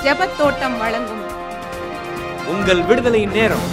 ஜெபத்தோட்டம் வழங்கும் உங்கள் விடுதலையின் நேரம்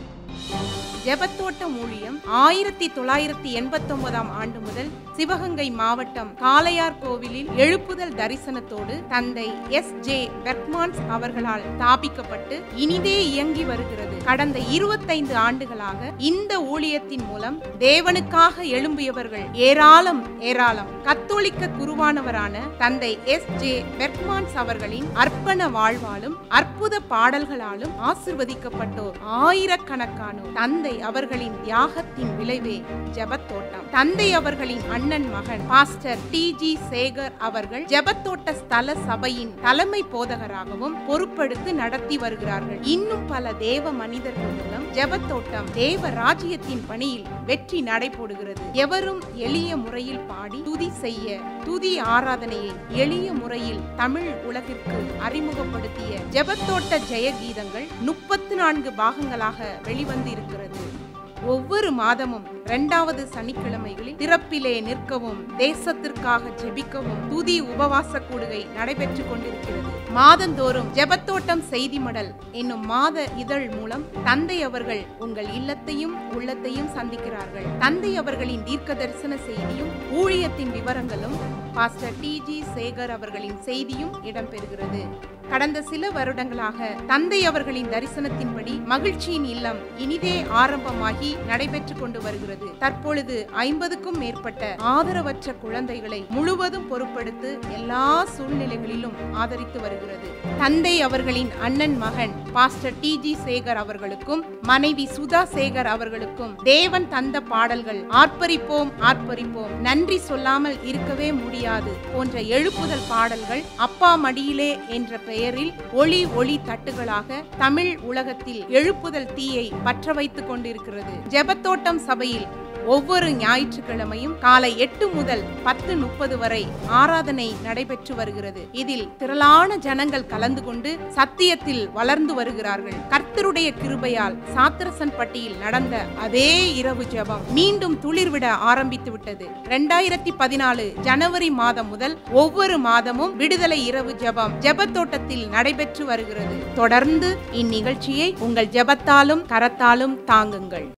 ஜெபத்தோட்டம் ஊழியம் ஆயிரத்தி தொள்ளாயிரத்தி எண்பத்தொன்பதாம் ஆண்டு முதல் சிவகங்கை மாவட்டம் காளையார் கோவிலில் எழுப்புதல் தரிசனத்தோடு தந்தை எஸ் ஜே பெர்க்மான்ஸ் அவர்களால் ஸ்தாபிக்கப்பட்டு இனிதே இயங்கி வருகிறது கடந்த இருபத்தைந்து ஆண்டுகளாக இந்த ஊழியத்தின் மூலம் தேவனுக்காக எழும்பியவர்கள் ஏராளம் ஏராளம் கத்தோலிக்க குருவானவரான தந்தை எஸ் ஜே பெர்க்மான்ஸ் அவர்களின் அர்ப்பண வாழ்வாலும் அற்புத பாடல்களாலும் ஆசிர்வதிக்கப்பட்டோர் ஆயிரக்கணக்கானோர் தந்தை அவர்களின் தியாகத்தின் விளைவே ஜெபத்தோட்டம் தந்தை அவர்களின் அண்ணன் மகன் பாஸ்டர் டி ஜி சேகர் அவர்கள் ஜெபத்தோட்ட ஸ்தல சபையின் தலைமை போதகராகவும் பொறுப்பெடுத்து நடத்தி வருகிறார்கள் இன்னும் பல தேவ மனிதர்கள் மூலம் ஜெபத்தோட்டம் தேவ ராஜ்யத்தின் பணியில் வெற்றி நடைபோடுகிறது எவரும் எளிய முறையில் பாடி துதி செய்ய துதி ஆராதனையை எளிய முறையில் தமிழ் உலகிற்கு அறிமுகப்படுத்திய ஜெபத்தோட்ட ஜெயகீதங்கள் முப்பத்து நான்கு பாகங்களாக வெளிவந்து இருக்கிறது ஒவ்வொரு மாதமும் இரண்டாவது சனிக்கிழமைகளில் திறப்பிலே நிற்கவும் தேசத்திற்காக ஜெபிக்கவும் துதி உபவாச கூடுகை நடைபெற்றுக் கொண்டிருக்கிறது மாதந்தோறும் ஜெபத்தோட்டம் செய்தி மடல் என்னும் மாத இதழ் மூலம் தந்தை அவர்கள் உங்கள் இல்லத்தையும் உள்ளத்தையும் சந்திக்கிறார்கள் தந்தை அவர்களின் தீர்க்க தரிசன செய்தியும் ஊழியத்தின் விவரங்களும் பாஸ்டர் டி ஜி சேகர் அவர்களின் செய்தியும் இடம்பெறுகிறது கடந்த சில வருடங்களாக தந்தை அவர்களின் தரிசனத்தின்படி மகிழ்ச்சியின் இல்லம் இனிதே ஆரம்பமாகி நடைபெற்றுக் கொண்டு வருகிறது தற்பொழுது ஐம்பதுக்கும் மேற்பட்ட ஆதரவற்ற குழந்தைகளை முழுவதும் பொறுப்படுத்து எல்லா சூழ்நிலைகளிலும் ஆதரித்து வருகிறது தந்தை அவர்களின் அண்ணன் மகன் பாஸ்டர் டி ஜி சேகர் அவர்களுக்கும் மனைவி சுதா சேகர் அவர்களுக்கும் தேவன் தந்த பாடல்கள் ஆர்ப்பரிப்போம் ஆர்ப்பரிப்போம் நன்றி சொல்லாமல் இருக்கவே முடியாது போன்ற எழுப்புதல் பாடல்கள் அப்பா மடியிலே என்ற பெயரில் ஒளி ஒளி தட்டுகளாக தமிழ் உலகத்தில் எழுப்புதல் தீயை பற்ற வைத்துக் கொண்டிருக்கிறது ஜெபத்தோட்டம் சபையில் ஒவ்வொரு ஞாயிற்றுக்கிழமையும் காலை எட்டு முதல் பத்து முப்பது வரை ஆராதனை நடைபெற்று வருகிறது இதில் திரளான ஜனங்கள் கலந்து கொண்டு சத்தியத்தில் வளர்ந்து வருகிறார்கள் கர்த்தருடைய கிருபையால் சாத்திரசன் பட்டியில் நடந்த அதே இரவு ஜெபம் மீண்டும் துளிர்விட ஆரம்பித்து விட்டது இரண்டாயிரத்தி பதினாலு ஜனவரி மாதம் முதல் ஒவ்வொரு மாதமும் விடுதலை இரவு ஜெபம் ஜெபத்தோட்டத்தில் நடைபெற்று வருகிறது தொடர்ந்து இந்நிகழ்ச்சியை உங்கள் ஜெபத்தாலும் கரத்தாலும் தாங்குங்கள்